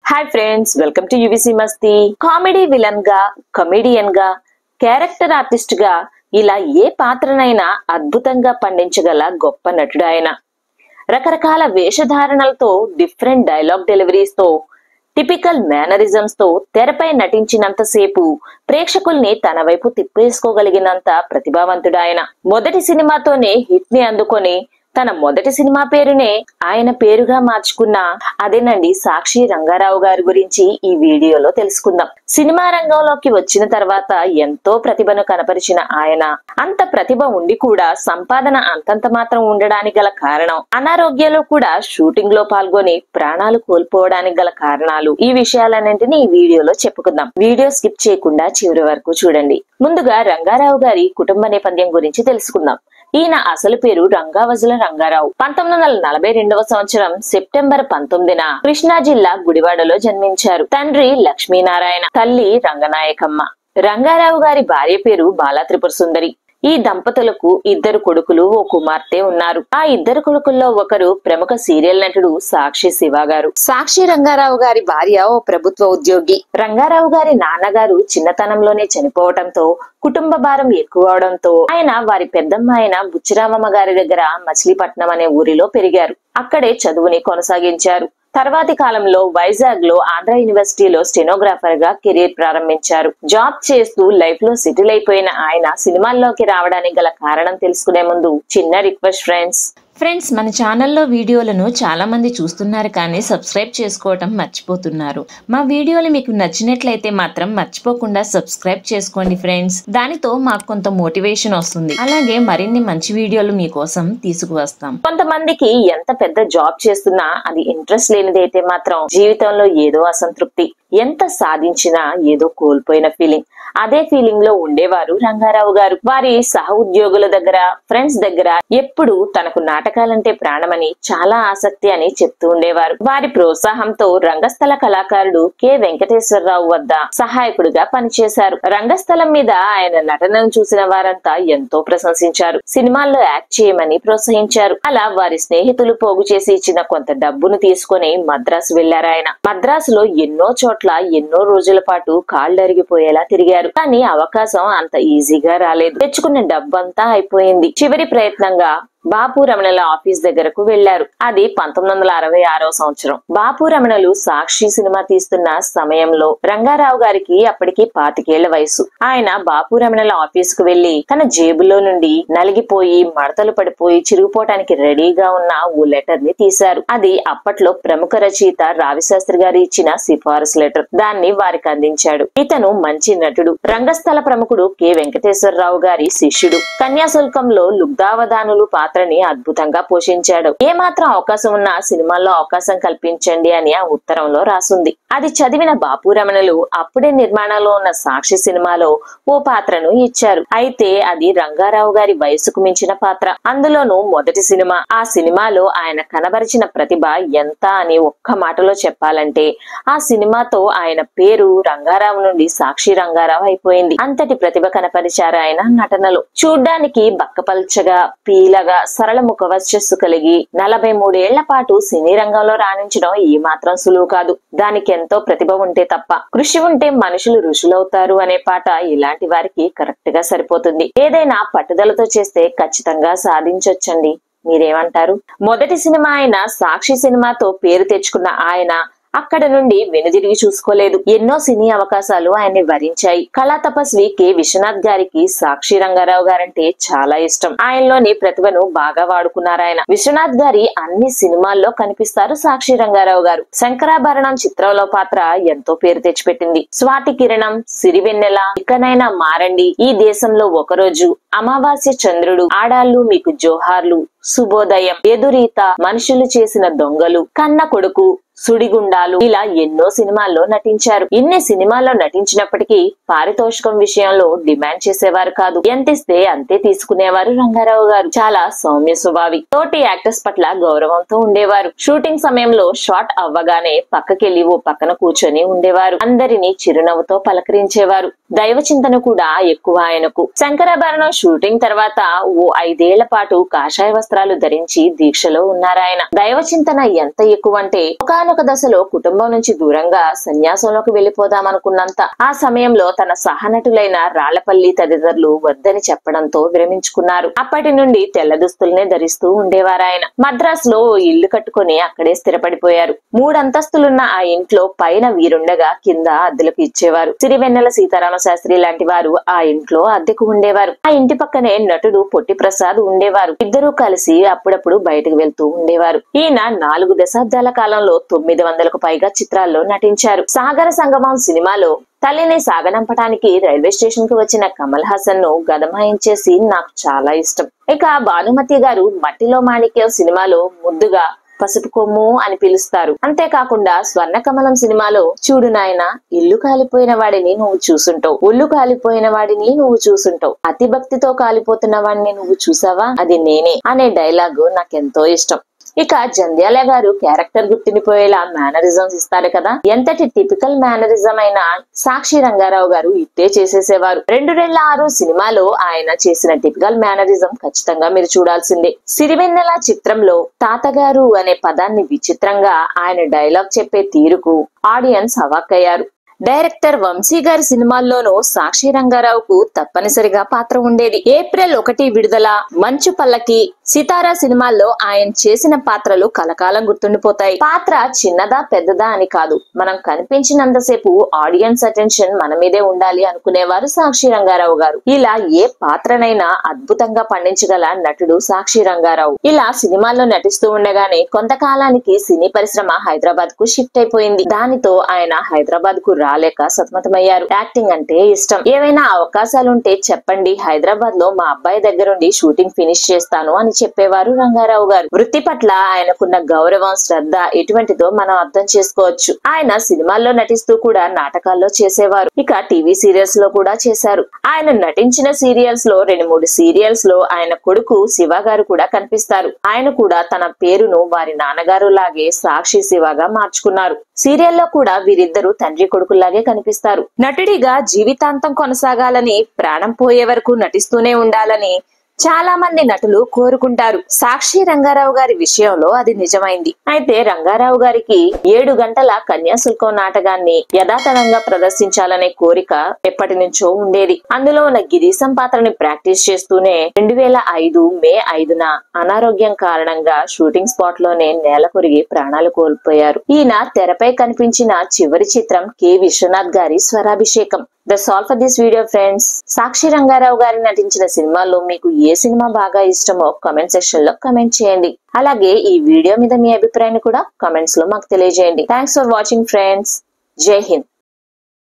hi friends welcome to UVC Masti comedy villain గా comedian గా character artist గా ఇలా ఏ పాత్రనైనా అద్భుతంగా పండించగల గొప్ప నటుడు ఆయన రకరకాల వేషధారణలతో డిఫరెంట్ డైలాగ్ డెలివరీస్ తో టిపికల్ మేనరిజమ్స్ తో తెరపై నటించినంతసేపు ప్రేక్షకుల్ని తన వైపు తిప్పేసుకోగలిగినంత ప్రతిభావంతుడు ఆయన మొదటి సినిమాతోనే హిట్ ని అందుకొని తన మొదటి సినిమా పేరునే ఆయన పేరుగా మార్చుకున్న అదేనండి సాక్షి రంగారావు గారి గురించి ఈ వీడియోలో తెలుసుకుందాం సినిమా రంగంలోకి వచ్చిన తర్వాత ఎంతో ప్రతిభను కనపరిచిన ఆయన అంత ప్రతిభ ఉండి కూడా సంపాదన అంతంత మాత్రం ఉండడానికి గల కారణం అనారోగ్యంలో కూడా షూటింగ్ లో పాల్గొని ప్రాణాలు కోల్పోవడానికి గల కారణాలు ఈ విషయాలన్నింటినీ ఈ వీడియోలో చెప్పుకుందాం వీడియో స్కిప్ చేయకుండా చివరి వరకు చూడండి ముందుగా రంగారావు గారి కుటుంబ నేపథ్యం గురించి తెలుసుకుందాం ఈయన అసలు పేరు రంగావజుల రంగారావు పంతొమ్మిది వందల నలభై రెండవ సంవత్సరం సెప్టెంబర్ పంతొమ్మిదిన కృష్ణా జిల్లా గుడివాడలో జన్మించారు తండ్రి లక్ష్మీనారాయణ తల్లి రంగనాయకమ్మ రంగారావు గారి భార్య పేరు బాలా త్రిపుర సుందరి ఈ దంపతులకు ఇద్దరు కొడుకులు ఓ కుమార్తె ఉన్నారు ఆ ఇద్దరు కొడుకుల్లో ఒకరు ప్రముఖ సీరియల్ నటుడు సాక్షి శివ గారు సాక్షి రంగారావు గారి భార్య ఓ ప్రభుత్వ ఉద్యోగి రంగారావు గారి నాన్నగారు చిన్నతనంలోనే చనిపోవడంతో కుటుంబ భారం ఎక్కువ అవడంతో ఆయన వారి పెద్దమ్మ అయిన బుచ్చిరామమ్మ గారి దగ్గర మచిలీపట్నం అనే ఊరిలో పెరిగారు అక్కడే చదువుని కొనసాగించారు తర్వాతి కాలంలో వైజాగ్ లో ఆంధ్ర యూనివర్సిటీలో స్టెనోగ్రాఫర్ గా కెరీర్ ప్రారంభించారు జాబ్ చేస్తూ లైఫ్ లో సెటిల్ అయిపోయిన ఆయన సినిమాల్లోకి రావడానికి గల కారణం తెలుసుకునే ముందు చిన్న రిక్వెస్ట్ ఫ్రెండ్స్ ఫ్రెండ్స్ మన ఛానల్లో వీడియోలను చాలా మంది చూస్తున్నారు కానీ సబ్స్క్రైబ్ చేసుకోవటం మర్చిపోతున్నారు మా వీడియోలు మీకు నచ్చినట్లయితే మాత్రం మర్చిపోకుండా సబ్స్క్రైబ్ చేసుకోండి ఫ్రెండ్స్ దానితో మాకు కొంత మోటివేషన్ వస్తుంది అలాగే మరిన్ని మంచి వీడియోలు మీకోసం తీసుకువస్తాం కొంతమందికి ఎంత పెద్ద జాబ్ చేస్తున్నా అది ఇంట్రెస్ట్ లేనిదైతే మాత్రం జీవితంలో ఏదో అసంతృప్తి ఎంత సాధించినా ఏదో కోల్పోయిన ఫీలింగ్ అదే ఫీలింగ్ లో ఉండేవారు రంగారావు గారు వారి సహ ఉద్యోగుల దగ్గర ఫ్రెండ్స్ దగ్గర ఎప్పుడు తనకు నాటకాలంటే ప్రాణమని చాలా ఆసక్తి అని చెప్తూ ఉండేవారు వారి ప్రోత్సాహంతో రంగస్థల కళాకారుడు కె వెంకటేశ్వరరావు వద్ద సహాయకుడిగా పనిచేశారు రంగస్థలం మీద ఆయన నటనను చూసిన వారంతా ఎంతో ప్రశంసించారు సినిమాల్లో యాక్ట్ చేయమని ప్రోత్సహించారు అలా వారి స్నేహితులు పోగు చేసి ఇచ్చిన కొంత డబ్బును తీసుకొని మద్రాసు వెళ్లారు ఆయన మద్రాసులో ఎన్నో చోట్ల ఎన్నో రోజుల పాటు కాళ్ళు అరిగిపోయేలా తిరిగారు కానీ అవకాశం అంత ఈజీగా రాలేదు తెచ్చుకున్న డబ్బంతా అయిపోయింది చివరి ప్రయత్నంగా బాపు రమణల ఆఫీస్ దగ్గరకు వెళ్లారు అది పంతొమ్మిది వందల అరవై ఆరో సంవత్సరం బాపు రమణలు సాక్షి సినిమా తీస్తున్న సమయంలో రంగారావు గారికి అప్పటికి పాతికేళ్ల వయసు ఆయన బాపు రమణల ఆఫీస్ కు వెళ్లి తన జేబులో నుండి నలిగిపోయి మడతలు పడిపోయి చిరిగిపోవటానికి రెడీగా ఉన్న ఓ లెటర్ ని తీశారు అది అప్పట్లో ప్రముఖ రచయిత రావిశాస్త్రి గారు ఇచ్చిన సిఫారసు లెటర్ దాన్ని వారికి అందించాడు ఇతను మంచి నటుడు రంగస్థల ప్రముఖుడు కె వెంకటేశ్వరరావు గారి శిష్యుడు కన్యాశుల్కంలో లుగ్ధావధానులు పాత్రని అద్భుతంగా పోషించాడు ఏ మాత్రం అవకాశం ఉన్నా సినిమాల్లో అవకాశం కల్పించండి అని ఆ ఉత్తరంలో రాసుంది అది చదివిన బాపు రమణలు అప్పుడే నిర్మాణంలో ఉన్న సాక్షి సినిమాలో ఓ పాత్రను ఇచ్చారు అయితే అది రంగారావు గారి వయసుకు మించిన పాత్ర అందులోనూ మొదటి సినిమా ఆ సినిమాలో ఆయన కనబరిచిన ప్రతిభ ఎంత అని ఒక్క మాటలో చెప్పాలంటే ఆ సినిమాతో ఆయన పేరు రంగారావు నుండి సాక్షి రంగారావు అయిపోయింది అంతటి ప్రతిభ కనపరిచారు ఆయన నటనలో చూడ్డానికి బక్కపల్చగా పీలగా సరళ ముఖ వర్చస్సు కలిగి నలభై మూడేళ్ల పాటు సినీ రంగంలో రాణించడం ఈ మాత్రం సులువు కాదు దానికి ఎంతో ప్రతిభ ఉంటే తప్ప కృషి ఉంటే మనుషులు ఋషులవుతారు అనే పాట ఇలాంటి వారికి కరెక్ట్ గా సరిపోతుంది ఏదైనా పట్టుదలతో చేస్తే ఖచ్చితంగా సాధించొచ్చండి మీరేమంటారు మొదటి సినిమా అయిన సాక్షి సినిమాతో పేరు తెచ్చుకున్న ఆయన అక్కడ నుండి వెనుదిరిగి చూసుకోలేదు ఎన్నో సినీ అవకాశాలు ఆయన్ని వరించాయి కళా తపస్వి కె విశ్వనాథ్ గారికి సాక్షి రంగారావు గారంటే చాలా ఇష్టం ఆయనలోని ప్రతిభను బాగా వాడుకున్నారు ఆయన విశ్వనాథ్ గారి అన్ని సినిమాల్లో కనిపిస్తారు సాక్షి రంగారావు గారు శంకరాభరణం చిత్రంలో పాత్ర ఎంతో పేరు తెచ్చిపెట్టింది స్వాతి కిరణం సిరివెన్నెల ఇకనైనా మారండి ఈ దేశంలో ఒకరోజు అమావాస్య చంద్రుడు ఆడాళ్ళు మీకు జోహార్లు శుభోదయం ఎదురీత మనుషులు చేసిన దొంగలు కన్న కొడుకు సుడిగుండాలు ఇలా ఎన్నో సినిమాల్లో నటించారు ఇన్ని సినిమాల్లో నటించినప్పటికీ పారితోషికం విషయంలో డిమాండ్ చేసేవారు కాదు ఎంత ఇస్తే అంతే తీసుకునేవారు రంగారావు గారు చాలా సౌమ్య స్వభావి తోటి యాక్టర్స్ పట్ల గౌరవంతో ఉండేవారు షూటింగ్ సమయంలో షాట్ అవ్వగానే పక్కకెళ్లి ఓ పక్కన కూర్చొని ఉండేవారు అందరినీ చిరునవ్వుతో పలకరించేవారు దైవ చింతన కూడా ఎక్కువ ఆయనకు శంకరాభరణం షూటింగ్ తర్వాత ఓ ఐదేళ్ల పాటు కాషాయ వస్త్రాలు ధరించి దీక్షలో ఉన్నారాయన దైవ చింతన ఎంత ఎక్కువ అంటే ఒకానొక దశలో కుటుంబం నుంచి దూరంగా సన్యాసంలోకి వెళ్లిపోదామనుకున్నంత ఆ సమయంలో తన సహనటులైన రాళ్లపల్లి తదితరులు వద్దని చెప్పడంతో విరమించుకున్నారు అప్పటి నుండి తెల్ల దుస్తుల్నే ధరిస్తూ ఉండేవారాయన మద్రాస్ లో ఓ ఇల్లు కట్టుకుని అక్కడే స్థిరపడిపోయారు మూడంతస్తులున్న ఆ ఇంట్లో పైన వీరుండగా కింద అద్దెలకు ఇచ్చేవారు సిరివెన్నెల సీతారామ శాస్త్రి లాంటి వారు ఆ ఇంట్లో అద్దెకు ఉండేవారు ఆ ఇంటి పక్కనే నటుడు పొట్టి ప్రసాద్ ఉండేవారు ఇద్దరూ కలిసి అప్పుడప్పుడు బయటకు వెళ్తూ ఉండేవారు ఈయన నాలుగు దశాబ్దాల కాలంలో తొమ్మిది వందలకు పైగా చిత్రాల్లో నటించారు సాగర సంగమం సినిమాలో తల్లిని సాగనంపటానికి రైల్వే స్టేషన్ కు వచ్చిన కమల్ హాసన్ ను గదమాయించే సీన్ నాకు చాలా ఇష్టం ఇక భానుమతి గారు మట్టిలో మాణిక్యం సినిమాలో ముద్దుగా పసుపు కొమ్ము అని పిలుస్తారు అంతేకాకుండా స్వర్ణ కమలం సినిమాలో చూడు నాయన ఇల్లు కాలిపోయిన వాడిని నువ్వు చూసుంటావు ఒళ్ళు కాలిపోయిన వాడిని నువ్వు చూసుంటావు అతి భక్తితో కాలిపోతున్న వాడిని నువ్వు చూసావా అది నేనే అనే డైలాగు నాకెంతో ఇష్టం ఇక జంధ్యాల గారు క్యారెక్టర్ గుర్తుండిపోయేలా మేనరిజమ్స్ ఇస్తారు కదా ఎంతటి టిపికల్ మేనరిజం అయినా సాక్షి రంగారావు గారు ఇట్టే చేసేసేవారు రెండు వేల ఆరు సినిమాలో ఆయన చేసిన టిపికల్ మేనరిజం ఖచ్చితంగా మీరు చూడాల్సిందే సిరివెన్నెల చిత్రంలో తాతగారు అనే పదాన్ని విచిత్రంగా ఆయన డైలాగ్ చెప్పే తీరుకు ఆడియన్స్ అవాక్కయ్యారు డైరెక్టర్ వంశీ గారి సినిమాల్లోనూ సాక్షి రంగారావుకు తప్పనిసరిగా పాత్ర ఉండేది ఏప్రిల్ ఒకటి విడుదల మంచు పల్లకి సితారా సినిమాల్లో ఆయన చేసిన పాత్రలు కలకాలం గుర్తుండిపోతాయి పాత్ర చిన్నదా పెద్దదా అని కాదు మనం కనిపించినంతసేపు ఆడియన్స్ అటెన్షన్ మన మీదే ఉండాలి అనుకునేవారు సాక్షి రంగారావు గారు ఇలా ఏ పాత్రనైనా అద్భుతంగా పండించగల నటుడు సాక్షి రంగారావు ఇలా సినిమాల్లో నటిస్తూ ఉండగానే కొంతకాలానికి సినీ పరిశ్రమ హైదరాబాద్ కు షిఫ్ట్ అయిపోయింది దానితో ఆయన హైదరాబాద్ కు రాలేక సతమతమయ్యారు యాక్టింగ్ అంటే ఇష్టం ఏవైనా అవకాశాలుంటే చెప్పండి హైదరాబాద్ లో మా అబ్బాయి దగ్గరుండి షూటింగ్ ఫినిష్ చేస్తాను అని చెప్పేవారు రంగారావు గారు వృత్తి పట్ల ఆయనకున్న గౌరవం శ్రద్ధ ఎటువంటిదో మనం అర్థం చేసుకోవచ్చు ఆయన సినిమాల్లో నటిస్తూ కూడా నాటకాల్లో చేసేవారు ఇక టీవీ సీరియల్స్ లో కూడా చేశారు ఆయన నటించిన సీరియల్స్ లో రెండు మూడు సీరియల్స్ లో ఆయన కొడుకు శివ గారు కూడా కనిపిస్తారు ఆయన కూడా తన పేరును వారి నాన్నగారు లాగే సాక్షి శివగా మార్చుకున్నారు సీరియల్లో కూడా వీరిద్దరూ తండ్రి కొడుకుల్లాగే కనిపిస్తారు నటుడిగా జీవితాంతం కొనసాగాలని ప్రాణం పోయే వరకు నటిస్తూనే ఉండాలని చాలా మంది నటులు కోరుకుంటారు సాక్షి రంగారావు గారి విషయంలో అది నిజమైంది అయితే రంగారావు గారికి ఏడు గంటల కన్యాశుల్కం నాటకాన్ని యథాతథంగా ప్రదర్శించాలనే కోరిక ఎప్పటి నుంచో ఉండేది అందులో ఉన్న గిరీశం పాత్రని ప్రాక్టీస్ చేస్తూనే రెండు వేల ఐదు మే ఐదున అనారోగ్యం కారణంగా షూటింగ్ స్పాట్ లోనే నేల కొరిగి ప్రాణాలు కోల్పోయారు ఈయన తెరపై కనిపించిన చివరి చిత్రం K Viswanath garu Swarabhishekam the solve for this video friends Sakshi Rangarao garu నటించిన సినిమాల్లో మీకు ఏ సినిమా బాగా ఇష్టమో కామెంట్ సెక్షన్ లో కమెంట్ చేయండి అలాగే ఈ వీడియో మీద మీ అభిప్రాయాన్ని కూడా కామెంట్స్ లో మాకు తెలియజేయండి థ్యాంక్స్ ఫర్ వాచింగ్ ఫ్రెండ్స్ జై హింద్